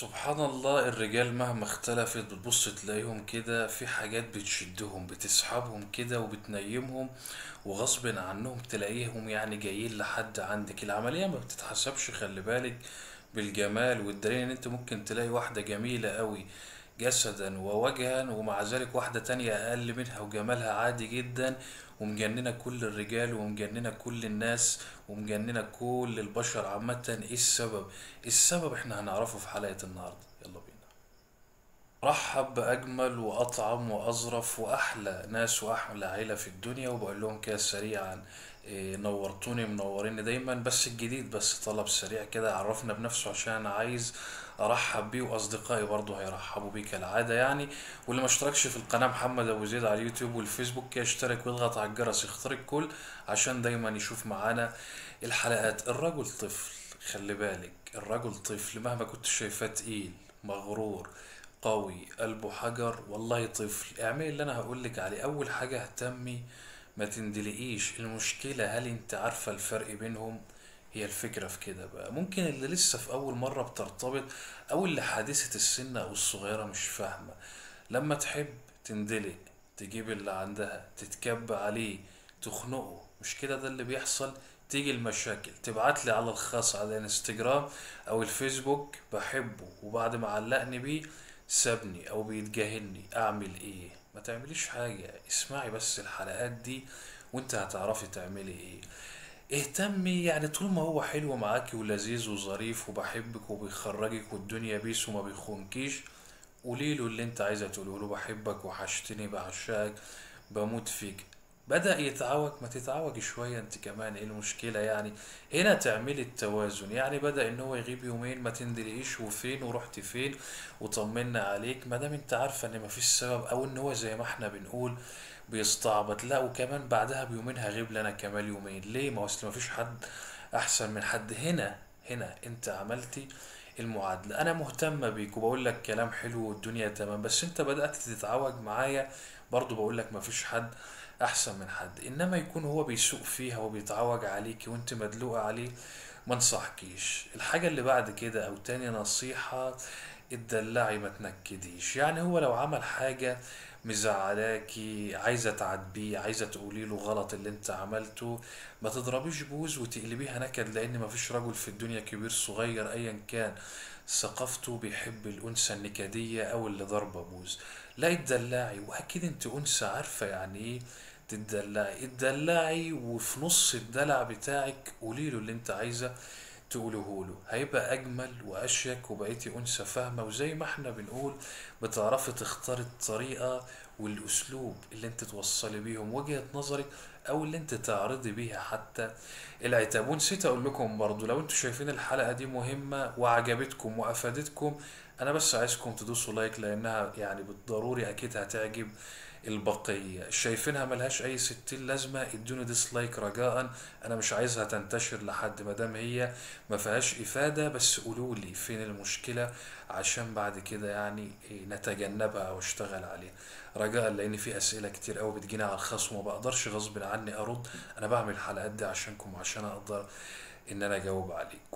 سبحان الله الرجال مهما اختلفت بتبص تلاقيهم كده في حاجات بتشدهم بتسحبهم كده وبتنيمهم وغصب عنهم تلاقيهم يعني جايين لحد عندك العملية ما بتتحسبش خلي بالك بالجمال والدليل ان انت ممكن تلاقي واحدة جميلة قوي جسدا ووجها ومع ذلك واحدة تانية اقل منها وجمالها عادي جدا ومجننة كل الرجال ومجننة كل الناس ومجننة كل البشر عامة ايه السبب السبب احنا هنعرفه في حلقة النهاردة يلا بينا رحب بأجمل وأطعم وأظرف وأحلى ناس وأحلى عيلة في الدنيا وبقول لهم كده سريعا إيه، نورتوني منوريني دايما بس الجديد بس طلب سريع كده عرفنا بنفسه عشان أنا عايز أرحب بيه وأصدقائي برضه هيرحبوا بيه كالعادة يعني واللي ما اشتركش في القناة محمد أبو زيد على اليوتيوب والفيسبوك كده يشترك ويضغط على الجرس يختار الكل عشان دايما يشوف معانا الحلقات الرجل طفل خلي بالك الرجل طفل مهما كنت شايفاه تقيل مغرور قوي قلبه حجر والله طفل اعملي اللي انا هقولك عليه اول حاجة اهتمي ما تندلقيش المشكلة هل انت عارفة الفرق بينهم هي الفكرة في كده بقى ممكن اللي لسه في أول مرة بترتبط أو اللي حادثة السن أو الصغيرة مش فاهمة لما تحب تندلق تجيب اللي عندها تتكب عليه تخنقه مش كده ده اللي بيحصل تيجي المشاكل تبعت لي على الخاص على الانستجرام او الفيسبوك بحبه وبعد ما علقني بيه سابني او بيتجاهلني اعمل ايه ما تعمليش حاجة اسمعي بس الحلقات دي وانت هتعرفي تعملي ايه اهتمي يعني طول ما هو حلو معاكي ولذيذ وظريف وبحبك وبيخرجك والدنيا بيس وما بيخونكيش قولي له اللي انت عايزه تقوله له بحبك وحشتني بعشقك بموت فيك بدأ يتعوج ما تتعوج شوية انت كمان ايه المشكلة يعني هنا تعملي التوازن يعني بدأ ان هو يغيب يومين ما تندريش وفين ورحت فين وطمنا عليك ما دام انت عارفة ان مفيش سبب او ان هو زي ما احنا بنقول بيستعبط لا وكمان بعدها بيومين هغيب لنا كمان يومين ليه ما هو اصل مفيش حد احسن من حد هنا هنا انت عملتي المعادلة انا مهتمة بيك وبقول لك كلام حلو والدنيا تمام بس انت بدأت تتعوج معايا برضو بقول لك مفيش حد احسن من حد انما يكون هو بيسوق فيها وبيتعوج عليكي وانت مدلوقة عليه ما انصحكيش الحاجة اللي بعد كده او تاني نصيحة اتدلعي ما تنكديش يعني هو لو عمل حاجة مزعلاكي عايزة تعاتبيه عايزة تقولي له غلط اللي انت عملته ما تضربيش بوز وتقلبيها نكد لان مفيش رجل في الدنيا كبير صغير ايا كان ثقافته بيحب الانثى النكدية او اللي ضربة بوز لا اتدلعي واكيد انت انثى عارفة يعني ايه تتدلعي اتدلعي وفي نص الدلع بتاعك قولي له اللي انت عايزة تقوله له هيبقى اجمل واشيك وبقيتي انثى فاهمه وزي ما احنا بنقول بتعرفي تختاري الطريقه والاسلوب اللي انت توصلي بيهم وجهه نظرك او اللي انت تعرضي بيها حتى العتاب ونسيت اقول لكم برضو لو انتوا شايفين الحلقه دي مهمه وعجبتكم وافادتكم انا بس عايزكم تدوسوا لايك لانها يعني بالضروري اكيد هتعجب البقية شايفينها ملهاش أي ستين لازمة ادوني ديسلايك رجاء أنا مش عايزها تنتشر لحد مادام هي ما فيهاش إفادة بس قولولي فين المشكلة عشان بعد كده يعني إيه نتجنبها أو اشتغل عليها رجاء لأن في أسئلة كتير أوي بتجيني على الخاص وما بقدرش غصب عني أرد أنا بعمل الحلقات دي عشانكم وعشان أقدر إن أنا أجاوب عليكم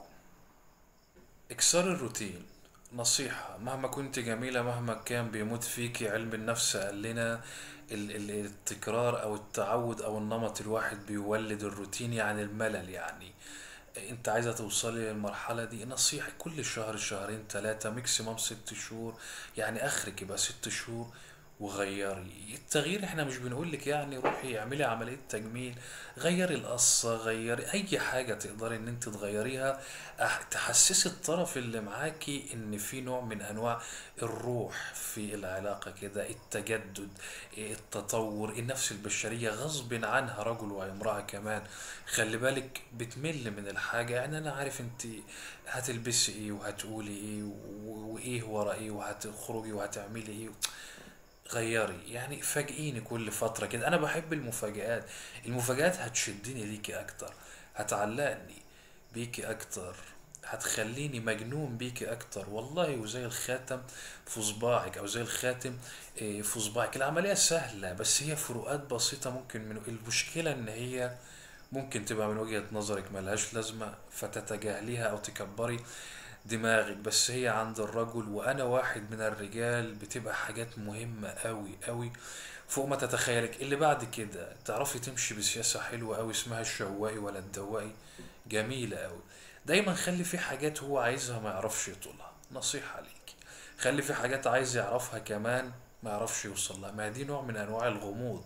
اكسار الروتين نصيحة مهما كنت جميلة مهما كان بيموت فيكي علم النفس قال لنا ال- ال- التكرار او التعود او النمط الواحد بيولد الروتين يعني الملل يعني انت عايزة توصلي للمرحلة دي نصيحة كل شهر شهرين ثلاثة ماكسيموم ست شهور يعني اخرك يبقى ست شهور وغيري التغيير احنا مش بنقولك يعني روحي اعملي عملية تجميل غيري القصة غيري اي حاجة تقدري ان انت تغيريها أح- تحسسي الطرف اللي معاكي ان في نوع من انواع الروح في العلاقة كده التجدد التطور النفس البشرية غصب عنها رجل وامرأة كمان خلي بالك بتمل من الحاجة يعني انا عارف انت هتلبسي ايه وهتقولي ايه و- وايه ورا ايه وهتخرجي وهتعملي ايه غيري يعني فاجئيني كل فترة كده أنا بحب المفاجآت المفاجآت هتشدني ليكي أكتر هتعلقني بيكي أكتر هتخليني مجنون بيكي أكتر والله وزي الخاتم في صباعك أو زي الخاتم إيه، في صباعك العملية سهلة بس هي فروقات بسيطة ممكن من المشكلة إن هي ممكن تبقى من وجهة نظرك ملهاش لازمة فتتجاهليها أو تكبري دماغك بس هي عند الرجل وانا واحد من الرجال بتبقى حاجات مهمة قوي قوي فوق ما تتخيلك اللي بعد كده تعرفي تمشي بسياسة حلوة قوي اسمها الشوائي ولا الدوائي جميلة قوي دايما خلي في حاجات هو عايزها ما يعرفش يطولها نصيحة ليك خلي في حاجات عايز يعرفها كمان ما يعرفش يوصل لها ما دي نوع من انواع الغموض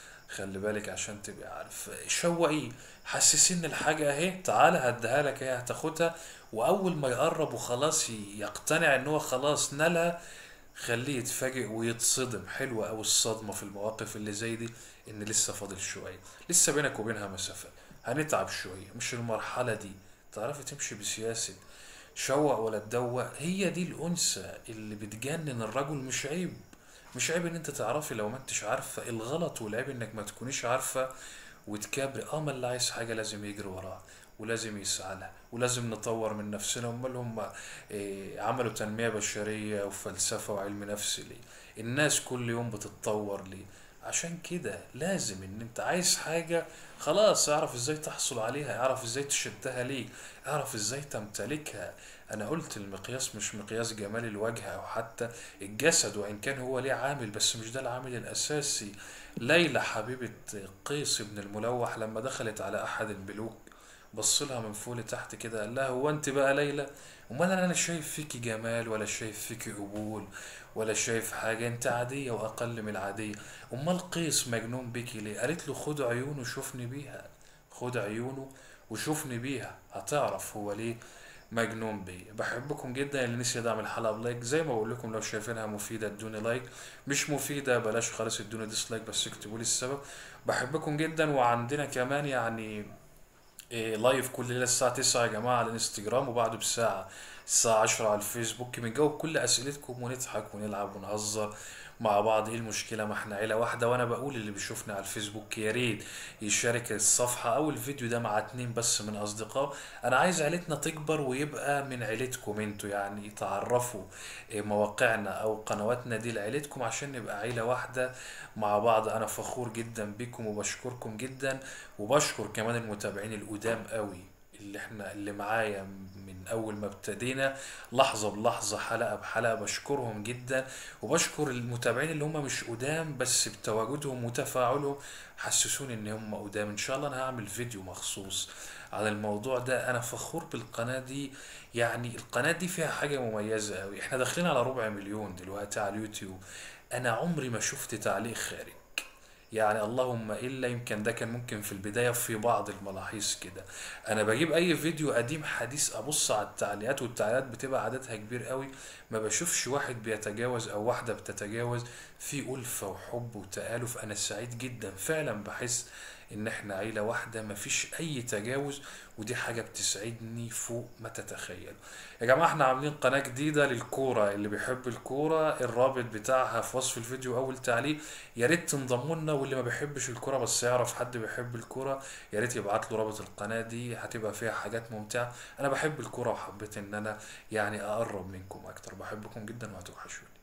خلي بالك عشان تبقى عارف شوقي حسسين الحاجة اهي تعالى هديها لك اهي هتاخدها واول ما يقرب وخلاص يقتنع ان هو خلاص نالها خليه يتفاجئ ويتصدم حلوة أوي الصدمة في المواقف اللي زي دي إن لسه فاضل شوية لسه بينك وبينها مسافة هنتعب شوية مش المرحلة دي تعرفي تمشي بسياسة شوق ولا تدوق هي دي الأنثى اللي بتجنن الرجل مش عيب مش عيب ان انت تعرفي لو ما انتش عارفة الغلط والعيب انك ما تكونيش عارفة وتكابري اه ما اللي عايز حاجة لازم يجري وراها ولازم يسعى لها ولازم نطور من نفسنا امال هم إيه عملوا تنمية بشرية وفلسفة وعلم نفس ليه الناس كل يوم بتتطور ليه عشان كده لازم ان انت عايز حاجة خلاص اعرف ازاي تحصل عليها اعرف ازاي تشدها ليك اعرف ازاي تمتلكها انا قلت المقياس مش مقياس جمال الوجه او حتى الجسد وان كان هو ليه عامل بس مش ده العامل الاساسي ليلى حبيبة قيس بن الملوح لما دخلت على احد الملوك بص لها من فوق لتحت كده قال لها هو انت بقى ليلى امال انا لا شايف فيكي جمال ولا شايف فيكي قبول ولا شايف حاجه انت عاديه واقل من العاديه امال قيس مجنون بيكي ليه قالت له خد عيونه وشوفني بيها خد عيونه وشوفني بيها هتعرف هو ليه مجنون بيا بحبكم جدا اللي نسي يدعم الحلقه بلايك زي ما بقول لكم لو شايفينها مفيده ادوني لايك مش مفيده بلاش خالص ادوني ديسلايك بس اكتبوا لي السبب بحبكم جدا وعندنا كمان يعني إيه لايف كل ليلة الساعة 9 يا جماعة على الانستجرام وبعده بساعة الساعة 10 على الفيسبوك بنجاوب كل أسئلتكم ونضحك ونلعب ونهزر مع بعض ايه المشكلة ما احنا عيلة واحدة وانا بقول اللي بيشوفني على الفيسبوك يا ريت يشارك الصفحة او الفيديو ده مع اتنين بس من اصدقاء انا عايز عيلتنا تكبر ويبقى من عيلتكم انتوا يعني تعرفوا إيه مواقعنا او قنواتنا دي لعيلتكم عشان نبقى عيلة واحدة مع بعض انا فخور جدا بيكم وبشكركم جدا وبشكر كمان المتابعين القدام قوي اللي احنا اللي معايا من اول ما ابتدينا لحظة بلحظة حلقة بحلقة بشكرهم جدا وبشكر المتابعين اللي هم مش قدام بس بتواجدهم وتفاعلهم حسسوني ان هم قدام ان شاء الله انا هعمل فيديو مخصوص عن الموضوع ده انا فخور بالقناة دي يعني القناة دي فيها حاجة مميزة قوي احنا داخلين على ربع مليون دلوقتي على اليوتيوب انا عمري ما شفت تعليق خارج يعني اللهم الا يمكن ده كان ممكن في البدايه في بعض الملاحظ كده انا بجيب اي فيديو قديم حديث ابص على التعليقات والتعليقات بتبقى عددها كبير قوي ما بشوفش واحد بيتجاوز او واحده بتتجاوز في الفه وحب وتالف انا سعيد جدا فعلا بحس ان احنا عيله واحده مفيش اي تجاوز ودي حاجه بتسعدني فوق ما تتخيل يا جماعه احنا عاملين قناه جديده للكوره اللي بيحب الكوره الرابط بتاعها في وصف الفيديو اول تعليق يا ريت تنضموا لنا واللي ما بيحبش الكوره بس يعرف حد بيحب الكوره يا ريت يبعت له رابط القناه دي هتبقى فيها حاجات ممتعه انا بحب الكوره وحبيت ان انا يعني اقرب منكم اكتر بحبكم جدا وهتوحشوني